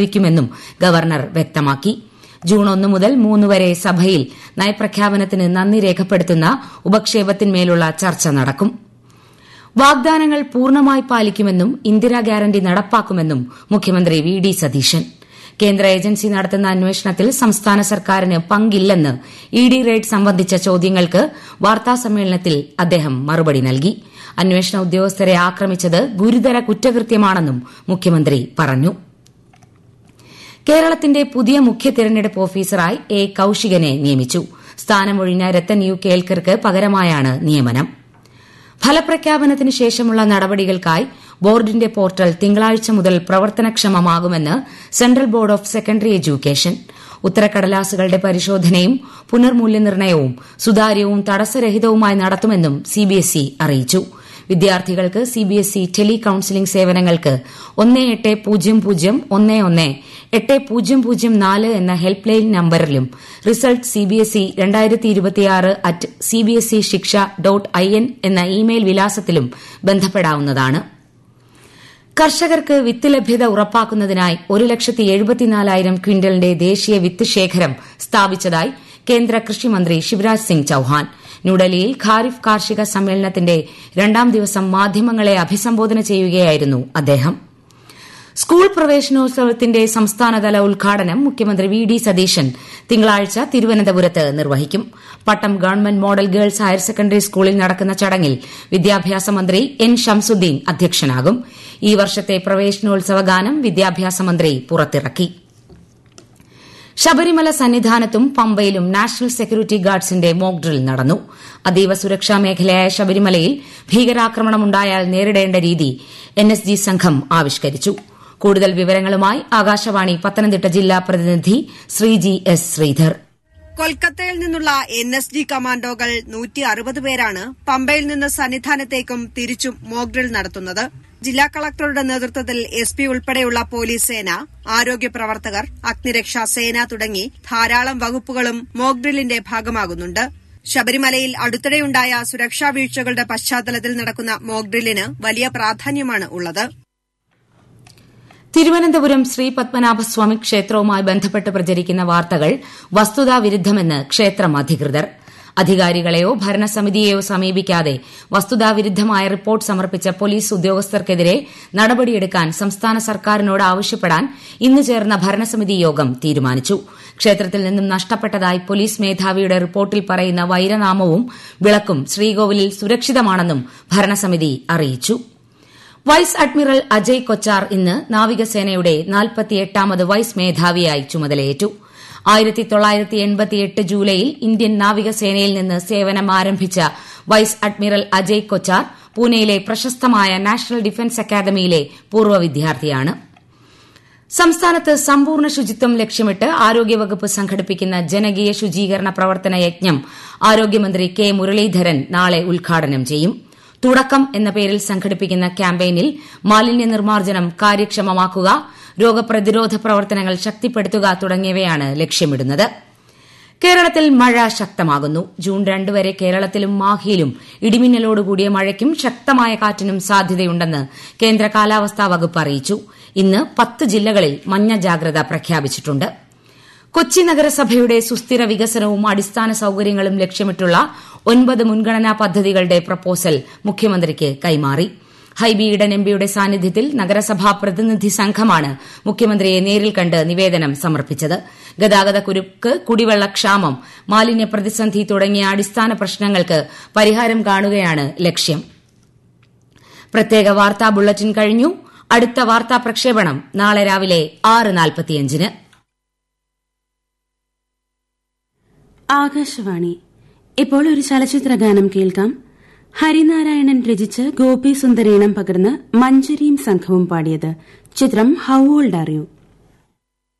ക്കുമെന്നും ഗവർണർ വ്യക്തമാക്കി ജൂൺ ഒന്ന് മുതൽ മൂന്ന് വരെ സഭയിൽ നയപ്രഖ്യാപനത്തിന് നന്ദി രേഖപ്പെടുത്തുന്ന ഉപക്ഷേപത്തിന്മേലുള്ള ചർച്ച നടക്കും വാഗ്ദാനങ്ങൾ പൂർണ്ണമായി പാലിക്കുമെന്നും ഇന്ദിരാ ഗ്യാരണ്ടി നടപ്പാക്കുമെന്നും മുഖ്യമന്ത്രി വി ഡി സതീശൻ കേന്ദ്ര ഏജൻസി നടത്തുന്ന അന്വേഷണത്തിൽ സംസ്ഥാന സർക്കാരിന് പങ്കില്ലെന്ന് ഇ ഡി റെയ്ഡ് സംബന്ധിച്ച ചോദ്യങ്ങൾക്ക് വാർത്താസമ്മേളനത്തിൽ അദ്ദേഹം മറുപടി നൽകി അന്വേഷണ ഉദ്യോഗസ്ഥരെ ആക്രമിച്ചത് ഗുരുതര കുറ്റകൃത്യമാണെന്നും മുഖ്യമന്ത്രി പറഞ്ഞു കേരളത്തിന്റെ പുതിയ മുഖ്യ തെരഞ്ഞെടുപ്പ് ഓഫീസറായി എ കൌശികനെ നിയമിച്ചു സ്ഥാനമൊഴിഞ്ഞ രത്തൻ യു കേൽക്കർക്ക് പകരമായാണ് നിയമനം ഫലപ്രഖ്യാപനത്തിന് ശേഷമുള്ള നടപടികൾക്കായി ബോർഡിന്റെ പോർട്ടൽ തിങ്കളാഴ്ച മുതൽ പ്രവർത്തനക്ഷമമാകുമെന്ന് central board of secondary education ഉത്തരക്കടലാസുകളുടെ പരിശോധനയും പുനർമൂല്യനിർണ്ണയവും സുതാര്യവും തടസ്സരഹിതവുമായി നടത്തുമെന്നും സിബിഎസ്ഇ അറിയിച്ചു വിദ്യാർത്ഥികൾക്ക് സിബിഎസ്ഇ ടെലി കൌൺസിലിംഗ് സേവനങ്ങൾക്ക് ഒന്ന് എട്ട് പൂജ്യം പൂജ്യം ഒന്ന് ഒന്ന് എട്ട് പൂജ്യം പൂജ്യം നാല് എന്ന ഹെൽപ്പ് ലൈൻ നമ്പറിലും റിസൾട്ട് സിബിഎസ്ഇ രണ്ടായിരത്തി ഇരുപത്തിയാറ് at CBSE Shiksha dot I N എന്ന ഇമെയിൽ വിലാസത്തിലും ബന്ധപ്പെടാവുന്നതാണ് കർഷകർക്ക് വിത്ത് ലഭ്യത ഉറപ്പാക്കുന്നതിനായി ഒരു ലക്ഷത്തി എഴുപത്തിനാലായിരം ക്വിന്റലിന്റെ ദേശീയ വിത്ത് ശേഖരം സ്ഥാപിച്ചതായി കേന്ദ്ര കൃഷിമന്ത്രി ശിവരാജ് സിംഗ് ചൌഹാൻ ന്യൂഡൽഹിയിൽ ഖാരിഫ് കാർഷിക സമ്മേളനത്തിന്റെ രണ്ടാം ദിവസം മാധ്യമങ്ങളെ അഭിസംബോധന ചെയ്യുകയായിരുന്നു അദ്ദേഹം സ്കൂൾ പ്രവേശനോത്സവത്തിന്റെ സംസ്ഥാനതല ഉദ്ഘാടനം മുഖ്യമന്ത്രി വി ഡി സതീശൻ തിങ്കളാഴ്ച തിരുവനന്തപുരത്ത് നിർവഹിക്കും Pattom government model girls higher secondary സ്കൂളിൽ നടക്കുന്ന ചടങ്ങിൽ വിദ്യാഭ്യാസ മന്ത്രി എൻ ഷംസുദ്ദീൻ അധ്യക്ഷനാകും ഈ വർഷത്തെ പ്രവേശനോത്സവ ഗാനം വിദ്യാഭ്യാസ മന്ത്രി പുറത്തിറക്കി ശബരിമല സന്നിധാനത്തും പമ്പയിലും നാഷണൽ സെക്യൂരിറ്റി ഗാർഡ്സിന്റെ മോക്ക് ഡ്രിൽ നടന്നു അതീവ സുരക്ഷാ മേഖലയായ ശബരിമലയിൽ ഭീകരാക്രമണമുണ്ടായാൽ നേരിടേണ്ട രീതി എൻഎസ്ജി സംഘം ആവിഷ്കരിച്ചു കൂടുതൽ വിവരങ്ങളുമായി ആകാശവാണി പത്തനംതിട്ട ജില്ലാ പ്രതിനിധി ശ്രീജി എസ് ശ്രീധർ കൊൽക്കത്തയിൽ നിന്നുള്ള എൻ എസ് ജി കമാൻഡോകൾ നൂറ്റി അറുപത് പേരാണ് പമ്പയിൽ നിന്ന് സന്നിധാനത്തേക്കും തിരിച്ചും മോക്ഡ്രിൽ നടത്തുന്നത് ജില്ലാ കളക്ടറുടെ നേതൃത്വത്തിൽ എസ് പി ഉൾപ്പെടെയുള്ള പോലീസ് സേന ആരോഗ്യ പ്രവർത്തകർ അഗ്നിരക്ഷാ സേന തുടങ്ങി ധാരാളം വകുപ്പുകളും മോക്ഡ്രില്ലിന്റെ ഭാഗമാകുന്നുണ്ട് ശബരിമലയിൽ അടുത്തിടെയുണ്ടായ സുരക്ഷാ വീഴ്ചകളുടെ പശ്ചാത്തലത്തിൽ നടക്കുന്ന മോക്ഡ്രില്ലിന് വലിയ പ്രാധാന്യമാണ് ഉള്ളത് തിരുവനന്തപുരം ശ്രീ പത്മനാഭസ്വാമി ക്ഷേത്രവുമായി ബന്ധപ്പെട്ട് പ്രചരിക്കുന്ന വാർത്തകൾ വസ്തുതാവിരുദ്ധമെന്ന് ക്ഷേത്രം അധികൃതർ അധികാരികളെയോ ഭരണസമിതിയെയോ സമീപിക്കാതെ വസ്തുതാവിരുദ്ധമായ റിപ്പോർട്ട് സമർപ്പിച്ച പോലീസ് ഉദ്യോഗസ്ഥർക്കെതിരെ നടപടിയെടുക്കാൻ സംസ്ഥാന സർക്കാരിനോട് ആവശ്യപ്പെടാൻ ഇന്ന് ചേർന്ന ഭരണസമിതി യോഗം തീരുമാനിച്ചു ക്ഷേത്രത്തിൽ നിന്നും നഷ്ടപ്പെട്ടതായി പോലീസ് മേധാവിയുടെ റിപ്പോർട്ടിൽ പറയുന്ന വൈരനാമവും വിളക്കും ശ്രീകോവിലിൽ സുരക്ഷിതമാണെന്നും ഭരണസമിതി അറിയിച്ചു വൈസ് അഡ്മിറൽ അജയ് കൊച്ചാർ ഇന്ന് നാവികസേനയുടെ നാൽപ്പത്തിയെട്ടാമത് വൈസ് മേധാവിയായി ചുമതലയേറ്റു ആയിരത്തി തൊള്ളായിരത്തി എൺപത്തിയെട്ട് ജൂലൈയിൽ ഇന്ത്യൻ നാവികസേനയിൽ നിന്ന് സേവനം ആരംഭിച്ച വൈസ് അഡ്മിറൽ അജയ് കൊച്ചാർ പൂനെയിലെ പ്രശസ്തമായ നാഷണൽ ഡിഫൻസ് അക്കാദമിയിലെ പൂർവ്വ വിദ്യാർത്ഥിയാണ് സംസ്ഥാനത്ത് സമ്പൂർണ്ണ ശുചിത്വം ലക്ഷ്യമിട്ട് ആരോഗ്യവകുപ്പ് സംഘടിപ്പിക്കുന്ന ജനകീയ ശുചീകരണ പ്രവർത്തന യജ്ഞം ആരോഗ്യമന്ത്രി കെ മുരളീധരൻ നാളെ ഉദ്ഘാടനം ചെയ്യും തുടക്കം എന്ന പേരിൽ സംഘടിപ്പിക്കുന്ന ക്യാമ്പയിനിൽ മാലിന്യ നിർമ്മാർജ്ജനം കാര്യക്ഷമമാക്കുക രോഗപ്രതിരോധ പ്രവർത്തനങ്ങൾ ശക്തിപ്പെടുത്തുക തുടങ്ങിയവയാണ് ലക്ഷ്യമിടുന്നത് കേരളത്തിൽ മഴ ശക്തമാകുന്നു ജൂൺ രണ്ട് വരെ കേരളത്തിലും മാഹിയിലും ഇടിമിന്നലോടുകൂടിയ മഴയ്ക്കും ശക്തമായ കാറ്റിനും സാധ്യതയുണ്ടെന്ന് കേന്ദ്ര കാലാവസ്ഥാ വകുപ്പ് അറിയിച്ചു ഇന്ന് പത്ത് ജില്ലകളിൽ മഞ്ഞ ജാഗ്രത പ്രഖ്യാപിച്ചിട്ടുണ്ട് കൊച്ചി നഗരസഭയുടെ സുസ്ഥിര വികസനവും അടിസ്ഥാന സൌകര്യങ്ങളും ലക്ഷ്യമിട്ടുള്ള ഒൻപത് മുൻഗണനാ പദ്ധതികളുടെ പ്രപ്പോസൽ മുഖ്യമന്ത്രിക്ക് കൈമാറി ഹൈബി ഈഡൻ എംപിയുടെ സാന്നിധ്യത്തിൽ നഗരസഭാ പ്രതിനിധി സംഘമാണ് മുഖ്യമന്ത്രിയെ നേരിൽ കണ്ട് നിവേദനം സമർപ്പിച്ചത് ഗതാഗതക്കുരുക്ക് കുടിവെള്ളക്ഷാമം മാലിന്യ പ്രതിസന്ധി തുടങ്ങിയ അടിസ്ഥാന പ്രശ്നങ്ങൾക്ക് പരിഹാരം കാണുകയാണ് ലക്ഷ്യം പ്രത്യേക വാർത്താ ബുള്ളറ്റിൻ കഴിഞ്ഞു അടുത്ത വാർത്താ പ്രക്ഷേപണം നാളെ രാവിലെ ആറ് നാൽപ്പത്തിയഞ്ചിന് ആകാശവാണി ഇപ്പോൾ ഒരു ചലച്ചിത്ര ഗാനം കേൾക്കാം ഹരിനാരായണൻ രചിച്ച് ഗോപി സുന്ദരീണം പകർന്ന് മഞ്ചരിയും സംഘവും പാടിയത് ചിത്രം ഹൌ ഓൾഡ് ആർ യു